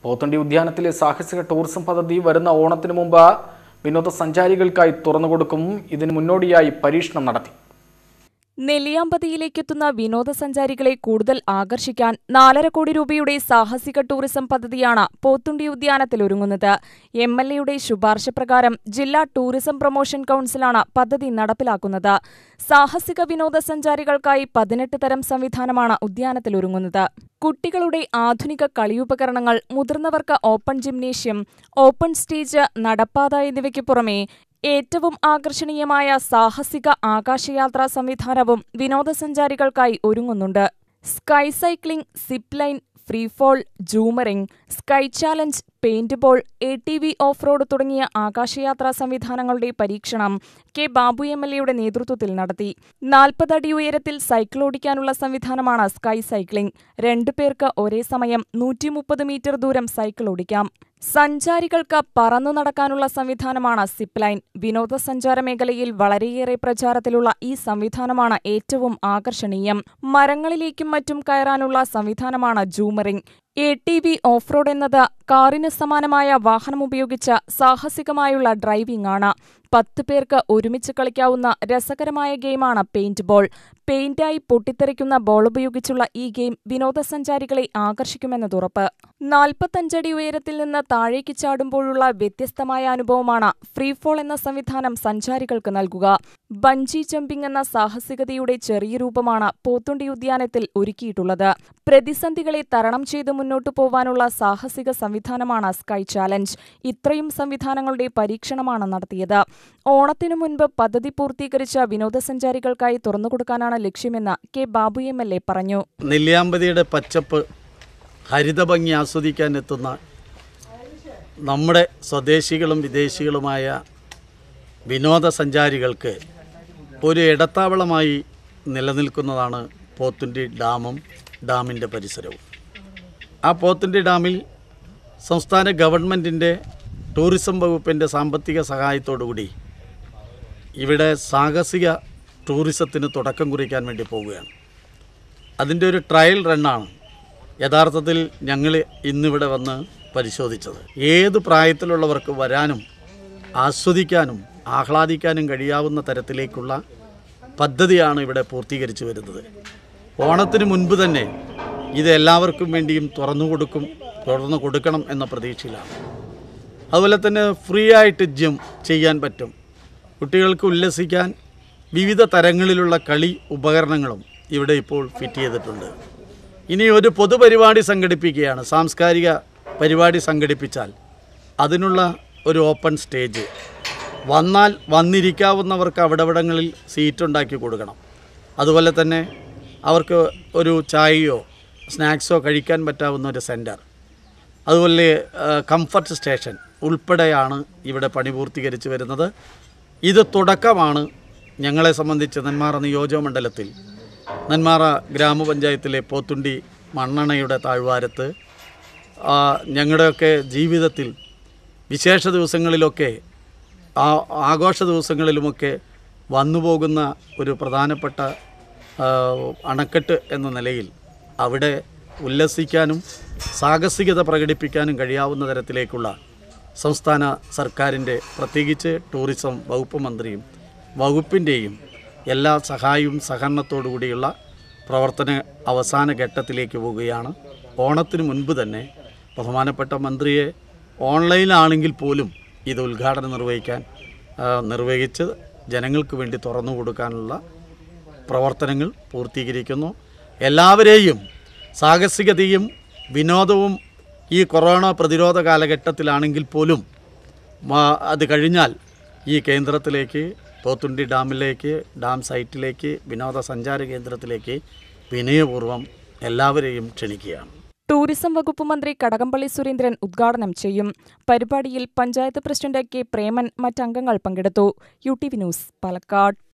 പോത്തണ്ടി ഉദ്യാനത്തിലെ സാഹസിക ടൂറിസം പദ്ധതി വരുന്ന ഓണത്തിന് മുമ്പ് വിനോദസഞ്ചാരികൾക്കായി തുറന്നുകൊടുക്കും ഇതിന് മുന്നോടിയായി പരീക്ഷണം നടത്തി നെല്ലിയാമ്പതിയിലേക്കെത്തുന്ന വിനോദസഞ്ചാരികളെ കൂടുതൽ ആകർഷിക്കാൻ നാലര കോടി രൂപയുടെ സാഹസിക ടൂറിസം പദ്ധതിയാണ് പോത്തുണ്ടി ഉദ്യാനത്തിൽ ഒരുങ്ങുന്നത് എം എൽ എയുടെ ശുപാർശ പ്രകാരം ജില്ലാ ടൂറിസം പ്രൊമോഷൻ കൌൺസിലാണ് പദ്ധതി നടപ്പിലാക്കുന്നത് സാഹസിക വിനോദസഞ്ചാരികൾക്കായി പതിനെട്ട് തരം സംവിധാനമാണ് ഉദ്യാനത്തിൽ ഒരുങ്ങുന്നത് കുട്ടികളുടെ ആധുനിക കളിയുപകരണങ്ങൾ മുതിർന്നവർക്ക് ഓപ്പൺ ജിംനേഷ്യം ഓപ്പൺ സ്റ്റേജ് നടപ്പാത എന്നിവയ്ക്ക് പുറമെ ഏറ്റവും ആകർഷണീയമായ സാഹസിക ആകാശയാത്രാ സംവിധാനവും വിനോദസഞ്ചാരികൾക്കായി ഒരുങ്ങുന്നുണ്ട് sky cycling zip line freefall jumaring sky challenge paintball A T V off road തുടങ്ങിയ ആകാശയാത്രാ സംവിധാനങ്ങളുടെ പരീക്ഷണം കെ ബാബു എം എൽ എയുടെ നേതൃത്വത്തിൽ നടത്തി നാൽപ്പത് അടി ഉയരത്തിൽ സൈക്കിൾ ഓടിക്കാനുള്ള സംവിധാനമാണ് സ്കൈ സൈക്ലിംഗ് രണ്ടു പേർക്ക് ഒരേ സമയം നൂറ്റി മുപ്പത് മീറ്റർ ദൂരം സൈക്കിൾ ഓടിക്കാം സഞ്ചാരികൾക്ക് പറന്നു നടക്കാനുള്ള സംവിധാനമാണ് സിപ്പ് ലൈൻ വിനോദസഞ്ചാര മേഖലയിൽ വളരെയേറെ പ്രചാരത്തിലുള്ള ഈ സംവിധാനമാണ് ഏറ്റവും ആകർഷണീയം മരങ്ങളിലേക്കും മറ്റും കയറാനുള്ള സംവിധാനമാണ് jumaring A T V off road എന്നത് കാറിന് സമാനമായ വാഹനമുപയോഗിച്ച് സാഹസികമായുള്ള ഡ്രൈവിംഗ് ആണ് പത്ത് പേർക്ക് ഒരുമിച്ച് കളിക്കാവുന്ന രസകരമായ ഗെയിമാണ് പെയിന്റ് ബോൾ പെയിന്റായി പൊട്ടിത്തെറിക്കുന്ന ബോൾ ഉപയോഗിച്ചുള്ള ഈ ഗെയിം വിനോദസഞ്ചാരികളെ ആകർഷിക്കുമെന്നതുറപ്പ് നാൽപ്പത്തഞ്ചടി ഉയരത്തിൽ നിന്ന് താഴേക്ക് ചാടുമ്പോഴുള്ള വ്യത്യസ്തമായ അനുഭവമാണ് ഫ്രീഫോൾ എന്ന സംവിധാനം സഞ്ചാരികൾക്ക് നൽകുക ബഞ്ചി ജമ്പിംഗ് എന്ന സാഹസികതയുടെ ചെറിയ രൂപമാണ് പോത്തുണ്ടി ഉദ്യാനത്തിൽ ഒരുക്കിയിട്ടുള്ളത് പ്രതിസന്ധികളെ തരണം ചെയ്ത് മുന്നോട്ടു പോവാനുള്ള സാഹസിക സംവിധാനമാണ് സ്കൈ ചാലഞ്ച് ഇത്രയും സംവിധാനങ്ങളുടെ പരീക്ഷണമാണ് നടത്തിയത് ഓണത്തിനു മുൻപ് പദ്ധതി പൂർത്തീകരിച്ച വിനോദസഞ്ചാരികൾക്കായി തുറന്നുകൊടുക്കാനാണ് ലക്ഷ്യമെന്ന് K Babu M L A പറഞ്ഞു നെല്ലിയാമ്പതിയുടെ പച്ചപ്പ് ഹരിതഭംഗി ആസ്വദിക്കാൻ എത്തുന്ന നമ്മുടെ സ്വദേശികളും വിദേശികളുമായ വിനോദസഞ്ചാരികൾക്ക് ഒരു ഇടത്താവളമായി നിലനിൽക്കുന്നതാണ് പോത്തുണ്ടി ഡാമും ഡാമിൻ്റെ പരിസരവും ആ പോത്തുണ്ടി ഡാമിൽ സംസ്ഥാന ഗവൺമെൻറ്റിൻ്റെ ടൂറിസം വകുപ്പിൻ്റെ സാമ്പത്തിക സഹായത്തോടുകൂടി ഇവിടെ സാഹസിക ടൂറിസത്തിന് തുടക്കം കുറിക്കാൻ വേണ്ടി പോവുകയാണ് അതിൻ്റെ ഒരു ട്രയൽ റണ്ണാണ് യഥാർത്ഥത്തിൽ ഞങ്ങൾ ഇന്നിവിടെ വന്ന് പരിശോധിച്ചത് ഏത് പ്രായത്തിലുള്ളവർക്ക് വരാനും ആസ്വദിക്കാനും ആഹ്ലാദിക്കാനും കഴിയാവുന്ന തരത്തിലേക്കുള്ള പദ്ധതിയാണ് ഇവിടെ പൂർത്തീകരിച്ചു വരുന്നത് ഓണത്തിന് മുൻപ് തന്നെ ഇത് എല്ലാവർക്കും വേണ്ടിയും തുറന്നു കൊടുക്കും തുറന്നു കൊടുക്കണം എന്ന പ്രതീക്ഷയിലാണ് അതുപോലെ തന്നെ ഫ്രീ ആയിട്ട് ജിം ചെയ്യാൻ പറ്റും കുട്ടികൾക്ക് ഉല്ലസിക്കാൻ വിവിധ തരങ്ങളിലുള്ള കളി ഉപകരണങ്ങളും ഇവിടെ ഇപ്പോൾ ഫിറ്റ് ചെയ്തിട്ടുണ്ട് ഇനി ഒരു പൊതുപരിപാടി സംഘടിപ്പിക്കുകയാണ് സാംസ്കാരിക പരിപാടി സംഘടിപ്പിച്ചാൽ അതിനുള്ള ഒരു ഓപ്പൺ സ്റ്റേജ് വന്നാൽ വന്നിരിക്കാവുന്നവർക്ക് അവിടവിടങ്ങളിൽ സീറ്റ് ഉണ്ടാക്കി കൊടുക്കണം അതുപോലെ തന്നെ അവർക്ക് ഒരു ചായയോ സ്നാക്സോ കഴിക്കാൻ പറ്റാവുന്ന ഒരു സെൻറ്റർ അതുപോലെ കംഫർട്ട് സ്റ്റേഷൻ ഉൾപ്പെടെയാണ് ഇവിടെ പണി പൂർത്തീകരിച്ച് വരുന്നത് ഇത് തുടക്കമാണ് ഞങ്ങളെ സംബന്ധിച്ച് നെന്മാറ നിയോജക മണ്ഡലത്തിൽ നെന്മാറ ഗ്രാമപഞ്ചായത്തിലെ പോത്തുണ്ടി മണ്ണണയുടെ താഴ്വാരത്ത് ആ, ഞങ്ങളുടെയൊക്കെ ജീവിതത്തിൽ വിശേഷ ദിവസങ്ങളിലൊക്കെ ആ ആഘോഷ ദിവസങ്ങളിലുമൊക്കെ വന്നു പോകുന്ന ഒരു പ്രധാനപ്പെട്ട ആ, അണക്കെട്ട് എന്ന നിലയിൽ അവിടെ ഉല്ലസിക്കാനും സാഹസികത പ്രകടിപ്പിക്കാനും കഴിയാവുന്ന തരത്തിലേക്കുള്ള സംസ്ഥാന സർക്കാരിൻ്റെ പ്രത്യേകിച്ച് ടൂറിസം വകുപ്പ് മന്ത്രിയും വകുപ്പിൻ്റെയും എല്ലാ സഹായവും സഹകരണത്തോടു കൂടിയുള്ള പ്രവർത്തന അവസാന ഘട്ടത്തിലേക്ക് പോവുകയാണ് ഓണത്തിന് മുൻപ് തന്നെ ബഹുമാനപ്പെട്ട മന്ത്രിയെ ഓൺലൈനാണെങ്കിൽ പോലും ഇത് ഉദ്ഘാടനം നിർവഹിക്കാൻ ആ, നിർവഹിച്ച് ജനങ്ങൾക്ക് വേണ്ടി തുറന്നു കൊടുക്കാനുള്ള പ്രവർത്തനങ്ങൾ പൂർത്തീകരിക്കുന്നു എല്ലാവരെയും സാഹസികതയും വിനോദവും ഈ കൊറോണ പ്രതിരോധ കാലഘട്ടത്തിലാണെങ്കിൽ പോലും മാ- അത് കഴിഞ്ഞാൽ ഈ കേന്ദ്രത്തിലേക്ക് പോത്തുണ്ടി ഡാമിലേക്ക് ഡാം സൈറ്റിലേക്ക് വിനോദസഞ്ചാര കേന്ദ്രത്തിലേക്ക് വിനയപൂർവ്വം എല്ലാവരെയും ക്ഷണിക്കുകയാണ് ടൂറിസം വകുപ്പ് മന്ത്രി കടകംപള്ളി സുരേന്ദ്രൻ ഉദ്ഘാടനം ചെയ്യും പരിപാടിയിൽ പഞ്ചായത്ത് പ്രസിഡന്റ് കെ പ്രേമൻ മറ്റംഗങ്ങൾ പങ്കെടുത്തു U T V news Palakkad